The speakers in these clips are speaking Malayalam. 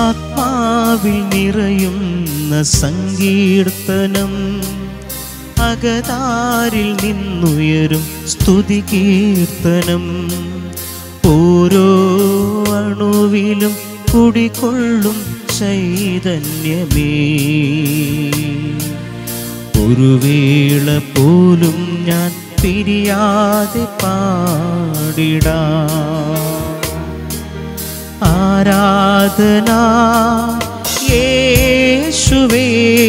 ആത്മാവിൽ നിറയുന്ന സങ്കീർത്തനം അകതാരിൽ നിന്നുയരും സ്തുതി കീർത്തനം ഓരോ അണുവിലും കുടികൊള്ളും ചൈതന്യമേ ഒരു വേള പോലും ഞാൻ പിരിയാതെ പാടിടാം ആരാധന യേശുവേ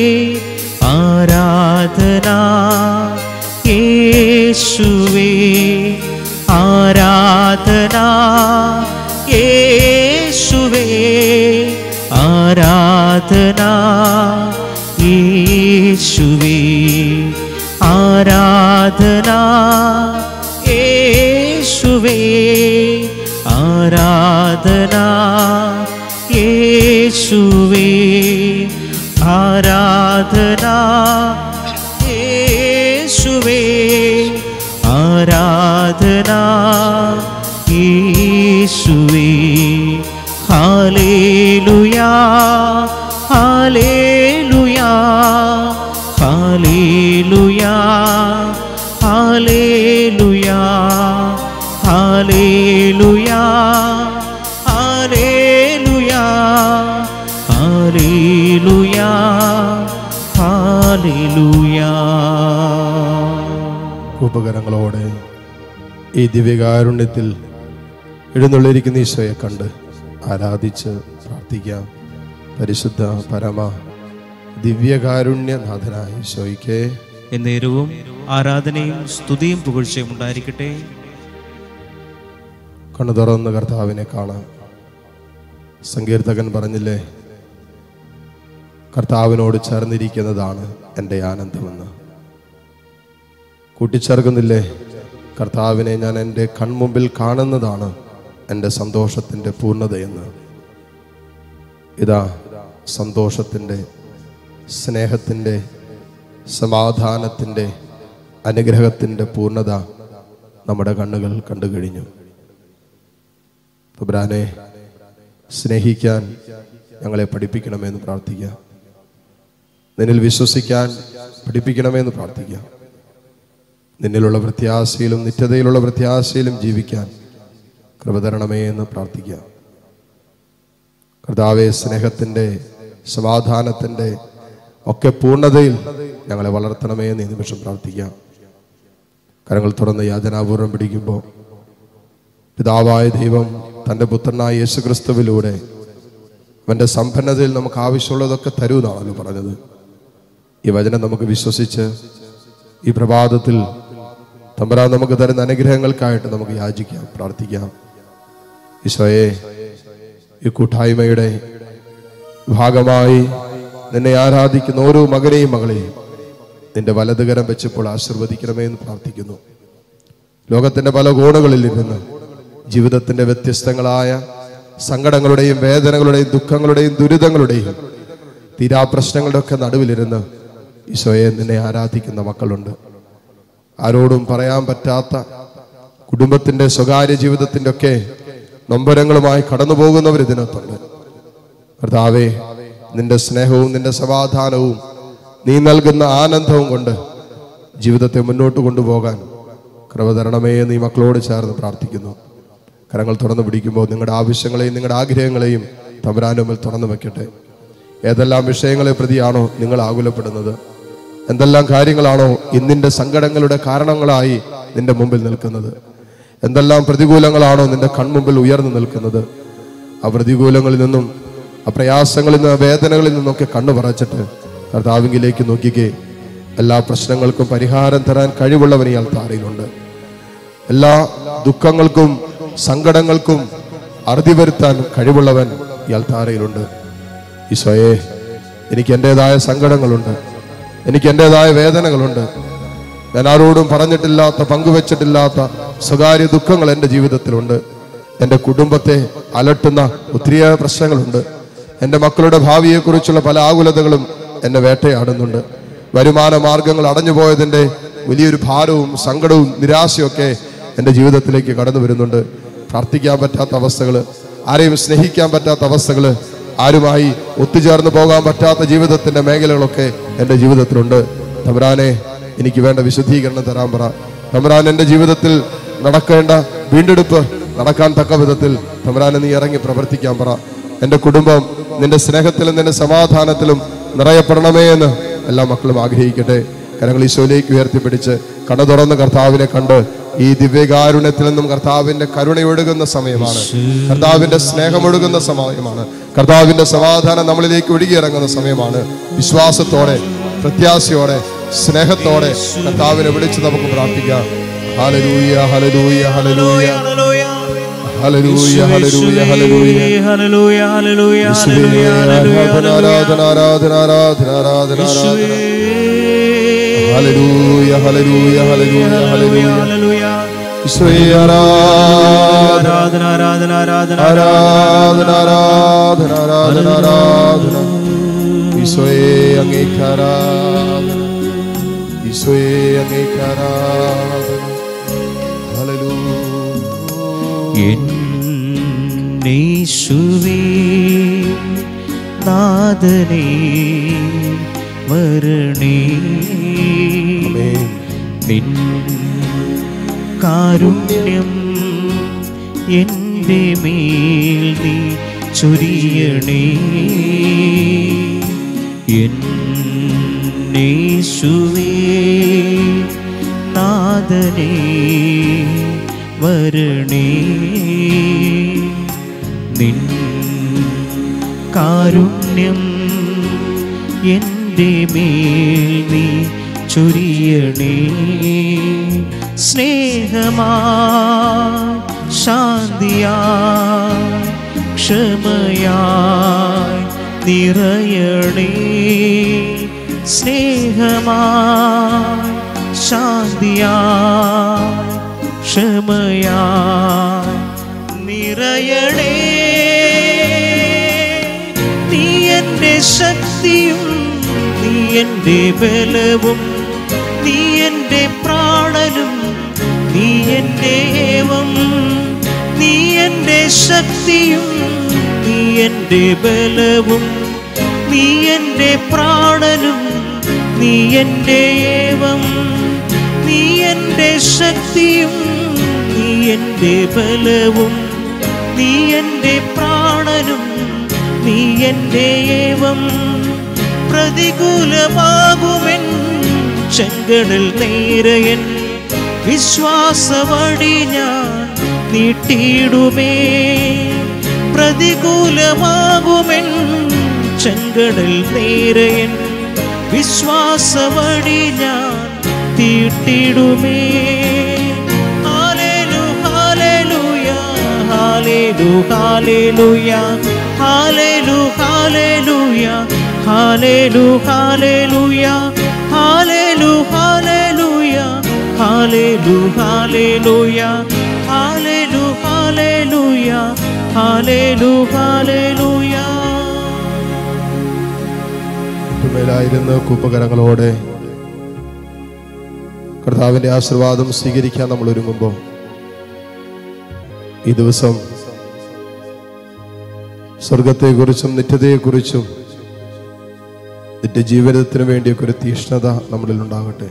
ആരാധന യേശുവേ ആരാധന യേശുവേ ആരാധന യേശുവേ ആരാധന യേശുവേ ആരാധന യേശുവേ ആരാധന യേശുവേ ആരാധന യേശുവേ ഹാലേലുയാ ഹാലേലുയാ ഹാലേലുയാ ഹാലേലുയാ ഹാലേലുയാ ഹാലേലുയാ ഹാലേലുയാ ഹാലേലുയാ ഉപകരണങ്ങളോടെ ഈ ദിവ്യകാരുണ്യത്തിൽ എഴുന്നള്ളിരിക്കുന്ന ഈശോയെ കണ്ട് ആരാധിച്ച് പ്രാർത്ഥിക്കാം പരിശുദ്ധ പരമ ദിവ്യകാരുണ്യനാഥനായ ഈശോയ്ക്ക് എന്നേരവും ആരാധനയും സ്തുതിയും പുകഴ്ചയും ഉണ്ടായിരിക്കട്ടെ കണ്ണു തുറന്ന് കർത്താവിനെ കാണാം സങ്കീർത്തകൻ പറഞ്ഞില്ലേ കർത്താവിനോട് ചേർന്നിരിക്കുന്നതാണ് എൻ്റെ ആനന്ദമെന്ന് കൂട്ടിച്ചേർക്കുന്നില്ലേ കർത്താവിനെ ഞാൻ എൻ്റെ കൺമുമ്പിൽ കാണുന്നതാണ് എൻ്റെ സന്തോഷത്തിൻ്റെ പൂർണ്ണതയെന്ന് ഇതാ സന്തോഷത്തിൻ്റെ സ്നേഹത്തിൻ്റെ സമാധാനത്തിൻ്റെ അനുഗ്രഹത്തിൻ്റെ പൂർണ്ണത നമ്മുടെ കണ്ണുകൾ കണ്ടു കഴിഞ്ഞു പുബ്രാനെ സ്നേഹിക്കാൻ ഞങ്ങളെ പഠിപ്പിക്കണമെന്ന് പ്രാർത്ഥിക്കാം നിന്നിൽ വിശ്വസിക്കാൻ പഠിപ്പിക്കണമെന്ന് പ്രാർത്ഥിക്കാം നിന്നിലുള്ള പ്രത്യാശയിലും നിത്യതയിലുള്ള പ്രത്യാശയിലും ജീവിക്കാൻ കൃപ തരണമേ എന്ന് പ്രാർത്ഥിക്കാം കർത്താവെ സ്നേഹത്തിൻ്റെ സമാധാനത്തിൻ്റെ ഒക്കെ പൂർണ്ണതയിൽ ഞങ്ങളെ വളർത്തണമേ എന്ന് ഈ നിമിഷം പ്രാർത്ഥിക്കാം കരങ്ങൾ തുറന്ന് യാതനാപൂർവം പിടിക്കുമ്പോൾ പിതാവായ ദൈവം തൻ്റെ പുത്രനായ യേശുക്രിസ്തുവിലൂടെ അവൻ്റെ സമ്പന്നതയിൽ നമുക്ക് ആവശ്യമുള്ളതൊക്കെ തരൂന്നാണല്ലോ പറഞ്ഞത് ഈ വചനം നമുക്ക് വിശ്വസിച്ച് ഈ പ്രഭാതത്തിൽ തമ്പരാൻ നമുക്ക് തരുന്ന അനുഗ്രഹങ്ങൾക്കായിട്ട് നമുക്ക് യാചിക്കാം പ്രാർത്ഥിക്കാം ഈശോയെ ഈ കൂട്ടായ്മയുടെ ഭാഗമായി നിന്നെ ആരാധിക്കുന്ന ഓരോ മകനെയും മകളെയും നിന്റെ വലതുകരം വെച്ചപ്പോൾ ആശീർവദിക്കണമേ എന്ന് പ്രാർത്ഥിക്കുന്നു ലോകത്തിന്റെ പല കോണുകളിൽ ഇരുന്ന് ജീവിതത്തിന്റെ വ്യത്യസ്തങ്ങളായ സങ്കടങ്ങളുടെയും വേദനകളുടെയും ദുഃഖങ്ങളുടെയും ദുരിതങ്ങളുടെയും തീരാപ്രശ്നങ്ങളുടെ ഒക്കെ നടുവിലിരുന്ന് ഈശോയെ നിന്നെ ആരാധിക്കുന്ന മക്കളുണ്ട് ആരോടും പറയാൻ പറ്റാത്ത കുടുംബത്തിന്റെ സ്വകാര്യ ജീവിതത്തിന്റെ ഒക്കെ നൊമ്പരങ്ങളുമായി കടന്നു പോകുന്നവർ ഇതിനകത്തുണ്ട് കർത്താവേ നിന്റെ സ്നേഹവും നിന്റെ സമാധാനവും നീ നൽകുന്ന ആനന്ദവും കൊണ്ട് ജീവിതത്തെ മുന്നോട്ട് കൊണ്ടുപോകാൻ കൃപ തരണമേ എന്ന് ഈ മക്കളോട് ചേർന്ന് പ്രാർത്ഥിക്കുന്നു കരങ്ങൾ തുറന്നു പിടിക്കുമ്പോൾ നിങ്ങളുടെ ആവശ്യങ്ങളെയും നിങ്ങളുടെ ആഗ്രഹങ്ങളെയും തമ്പരാനുമ്പിൽ തുറന്നു വെക്കട്ടെ ഏതെല്ലാം വിഷയങ്ങളെ പ്രതിയാണോ നിങ്ങൾ ആകുലപ്പെടുന്നത് എന്തെല്ലാം കാര്യങ്ങളാണോ ഇന്നിന്റെ സങ്കടങ്ങളുടെ കാരണങ്ങളായി നിന്റെ മുമ്പിൽ നിൽക്കുന്നത് എന്തെല്ലാം പ്രതികൂലങ്ങളാണോ നിന്റെ കൺമുമ്പിൽ ഉയർന്നു നിൽക്കുന്നത് ആ പ്രതികൂലങ്ങളിൽ നിന്നും ആ പ്രയാസങ്ങളിൽ നിന്നും ആ വേദനകളിൽ നിന്നൊക്കെ കണ്ണു പറച്ചിട്ട് കർത്താവിങ്കിലേക്ക് നോക്കിക്കേ എല്ലാ പ്രശ്നങ്ങൾക്കും പരിഹാരം തരാൻ കഴിവുള്ളവൻ ഇയാൾ താരയിലുണ്ട് എല്ലാ ദുഃഖങ്ങൾക്കും സങ്കടങ്ങൾക്കും അറുതി വരുത്താൻ കഴിവുള്ളവൻ ഇയാൾ താരയിലുണ്ട് ഈശോയെ എനിക്ക് എൻ്റെതായ സങ്കടങ്ങളുണ്ട് എനിക്ക് എൻ്റെതായ വേദനകളുണ്ട് ഞാൻ ആരോടും പറഞ്ഞിട്ടില്ലാത്ത പങ്കുവെച്ചിട്ടില്ലാത്ത സ്വകാര്യ ദുഃഖങ്ങൾ എൻ്റെ ജീവിതത്തിലുണ്ട് എൻ്റെ കുടുംബത്തെ അലട്ടുന്ന ഒത്തിരിയേറെ പ്രശ്നങ്ങളുണ്ട് എൻ്റെ മക്കളുടെ ഭാവിയെക്കുറിച്ചുള്ള പല ആകുലതകളും എന്നെ വേട്ടയാടുന്നുണ്ട് വരുമാന മാർഗങ്ങൾ അടഞ്ഞുപോയതിൻ്റെ വലിയൊരു ഭാരവും സങ്കടവും നിരാശയൊക്കെ എൻ്റെ ജീവിതത്തിലേക്ക് കടന്നു വരുന്നുണ്ട് പ്രാർത്ഥിക്കാൻ പറ്റാത്ത അവസ്ഥകൾ ആരെയും സ്നേഹിക്കാൻ പറ്റാത്ത അവസ്ഥകൾ ആരുമായി ഒത്തുചേർന്ന് പോകാൻ പറ്റാത്ത ജീവിതത്തിന്റെ മേഖലകളൊക്കെ എൻ്റെ ജീവിതത്തിലുണ്ട് തമ്പുരാനെ എനിക്ക് വേണ്ട വിശുദ്ധീകരണം തരാൻ പറ തമ്പുരാൻ എൻ്റെ ജീവിതത്തിൽ നടക്കേണ്ട വീണ്ടെടുപ്പ് നടക്കാൻ തക്ക വിധത്തിൽ തമ്പുരാനെ നീ ഇറങ്ങി പ്രവർത്തിക്കാൻ പറ എൻ്റെ കുടുംബം നിന്റെ സ്നേഹത്തിലും നിന്റെ സമാധാനത്തിലും നിറയപ്പെടണമേ എന്ന് എല്ലാ മക്കളും ആഗ്രഹിക്കട്ടെ കരങ്ങൾ ഈശോയിലേക്ക് ഉയർത്തിപ്പിടിച്ച് കട തുറന്ന് കർത്താവിനെ കണ്ട് ഈ ദിവ്യകാരുണ്യത്തിൽ നിന്നും കർത്താവിന്റെ കരുണയൊഴുകുന്ന സമയമാണ് കർത്താവിന്റെ സ്നേഹമൊഴുകുന്ന സമയമാണ് കർത്താവിന്റെ സമാധാനം നമ്മളിലേക്ക് ഒഴുകിയിറങ്ങുന്ന സമയമാണ് വിശ്വാസത്തോടെ പ്രത്യാശയോടെ സ്നേഹത്തോടെ കർത്താവിനെ വിളിച്ച് നമുക്ക് പ്രാർത്ഥിക്കാം ഹലലൂയ ഹലലൂയ ഹലലൂയ ഹലലൂയ ഹലലൂയ ഹലലൂയ യേശുവേ, ആരാധന ആരാധന ആരാധന ആരാധന ആരാധന ആരാധന ഹലലൂയ ഹലലൂയ ഹലലൂയ ഹലലൂയ യേശുവേ, ആരാധന ആരാധന ആരാധന ആരാധന ആരാധന ആരാധന ആരാധന ആരാധന ഈശോയെ അങ്ങേക്കാരാധന ഈശോയെ അങ്ങേക്കാരാധന ഹല്ലേലൂയ എന്നേശുവേ നാദനേ വരണേ ആമേൻ നിൻ കാരുണ്യം എൻ്റെ മേൽ നീ ചൊരിയണേ എന്നേശുവേ നാദനേ വരണേ നിൻ കാരുണ്യം എൻ്റെ മേൽ നീ ചൊരിയണേ സ്നേഹമാ ശാന്തിയാ ക്ഷമയായി നിറയണേ സ്നേഹമായി ശാന്തിയായി ക്ഷമയായി നിറയണേ നീ എൻ്റെ ശക്തിയും നീ എൻ്റെ ബലവും നീ എൻ്റെ പ്രാണനും നീ എൻ്റെ ഏവം നീ എൻ്റെ ശക്തിയും നീ എൻ്റെ ബലവും നീ എൻ്റെ പ്രാണനും നീ എൻ്റെ ഏവം നീ എൻ്റെ ശക്തിയും നീ എൻ്റെ ബലവും നീ എൻ്റെ പ്രാണനും നീ എൻ്റെ ഏവം പ്രതികൂലമാകുമെൻ ചെങ്കടൽ നേരയൻ വിശ്വാസവടി ഞാൻ നീട്ടിയിടുമേ പ്രതികൂലമാകുമെൻ ചെങ്കടൽ നേരയൻ വിശ്വാസവടി ഞാൻ തീട്ടിടുമേ ഹാലേലു ഹാലേലൂയ ഹാലേലു ഹാലേലൂയ ഹാലേലു ഹാലേലൂയ ഹാലേലു ഹാലേലൂയ ഹാലേലു ഹാലേലൂയ ഹാലേലു ഹാലേലൂയ ഹാലേലു ഹാലേലൂയ ഹാലേലു ഹാലേലൂയ മേലായിരുന്ന് കൂപ്പകരങ്ങളോടെ കർത്താവിന്റെ ആശീർവാദം സ്വീകരിക്കാൻ നമ്മൾ ഒരുങ്ങുമ്പോൾ ഈ ദിവസം സ്വർഗത്തെക്കുറിച്ചും നിത്യതയെക്കുറിച്ചും നിത്യജീവിതത്തിന് വേണ്ടിയൊക്കെ ഒരു തീഷ്ണത നമ്മളിൽ ഉണ്ടാകട്ടെ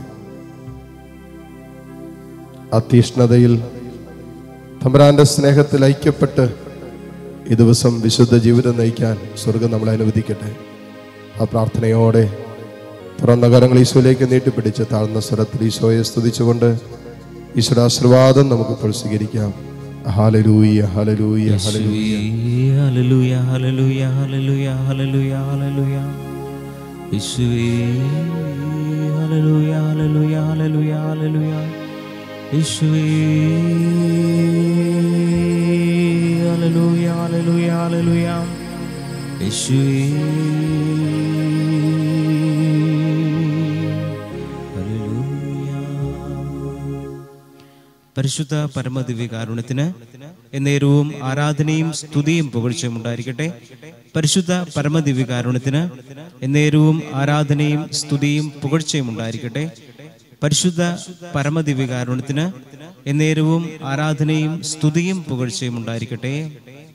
ആ തീഷ്ണതയിൽ തമ്പുരാന്റെ സ്നേഹത്തിൽ ഐക്യപ്പെട്ട് ഈ ദിവസം വിശുദ്ധ ജീവിതം നയിക്കാൻ സ്വർഗം നമ്മളെ അനുവദിക്കട്ടെ ആ പ്രാർത്ഥനയോടെ തുറന്ന കരങ്ങൾ ഈശോയിലേക്ക് നീട്ടിപ്പിടിച്ച് താഴ്ന്ന സ്വരത്തിൽ ഈശോയെ സ്തുതിച്ചുകൊണ്ട് ഈശോയുടെ ആശീർവാദം നമുക്കിപ്പോൾ സ്വീകരിക്കാം ഹാലലൂയ ഹാലലൂയ ഹാലലൂയ ഹല്ലേലൂയ ഹല്ലേലൂയ ഹല്ലേലൂയ ഹല്ലേലൂയ ഹല്ലേലൂയ യേശുവേ ഹല്ലേലൂയ ഹല്ലേലൂയ ഹല്ലേലൂയ ഹല്ലേലൂയ യേശുവേ ഹല്ലേലൂയ ഹല്ലേലൂയ ഹല്ലേലൂയ യേശുവേ ഹല്ലേലൂയ പരിശുദ്ധ പരമദിവ്യകാരുണ്യത്തിന് എന്നേരവും ആരാധനയും സ്തുതിയും പുകഴ്ചയും ഉണ്ടായിരിക്കട്ടെ പരിശുദ്ധ പരമദിവ്യകാരുണ്യത്തിന് എന്നേരവും ആരാധനയും സ്തുതിയും പുകഴ്ചയും ഉണ്ടായിരിക്കട്ടെ പരിശുദ്ധ പരമദിവ്യകാരുണ്യത്തിന് എന്നേരവും ആരാധനയും സ്തുതിയും പുകഴ്ചയും ഉണ്ടായിരിക്കട്ടെ